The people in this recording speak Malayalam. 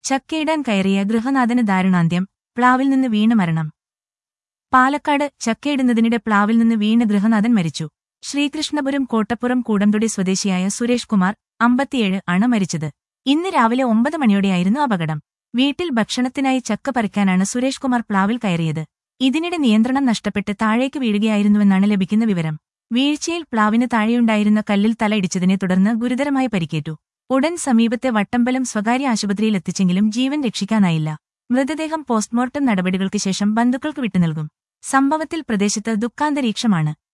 ചക്കയിടാൻ കയറിയ ഗൃഹനാഥന് ദാരുണാന്ത്യം പ്ലാവിൽ നിന്ന് വീണ് മരണം പാലക്കാട് ചക്കയിടുന്നതിനിടെ പ്ലാവിൽ നിന്ന് വീണ് ഗൃഹനാഥൻ മരിച്ചു ശ്രീകൃഷ്ണപുരം കോട്ടപ്പുറം കൂടംതൊടി സ്വദേശിയായ സുരേഷ് കുമാർ അമ്പത്തിയേഴ് ആണ് മരിച്ചത് ഇന്ന് രാവിലെ ഒമ്പത് മണിയോടെയായിരുന്നു അപകടം വീട്ടിൽ ഭക്ഷണത്തിനായി ചക്ക പറിക്കാനാണ് സുരേഷ് കുമാർ പ്ലാവിൽ കയറിയത് ഇതിനിടെ നിയന്ത്രണം നഷ്ടപ്പെട്ട് താഴേക്ക് വീഴുകയായിരുന്നുവെന്നാണ് ലഭിക്കുന്ന വിവരം വീഴ്ചയിൽ പ്ലാവിന് താഴെയുണ്ടായിരുന്ന കല്ലിൽ തലയിടിച്ചതിനെ തുടർന്ന് ഗുരുതരമായി പരിക്കേറ്റു ഉടൻ സമീപത്തെ വട്ടമ്പലം സ്വകാര്യ ആശുപത്രിയിൽ എത്തിച്ചെങ്കിലും ജീവൻ രക്ഷിക്കാനായില്ല മൃതദേഹം പോസ്റ്റ്മോർട്ടം നടപടികൾക്ക് ശേഷം ബന്ധുക്കൾക്ക് വിട്ടുനൽകും സംഭവത്തിൽ പ്രദേശത്ത് ദുഃഖാന്തരീക്ഷമാണ്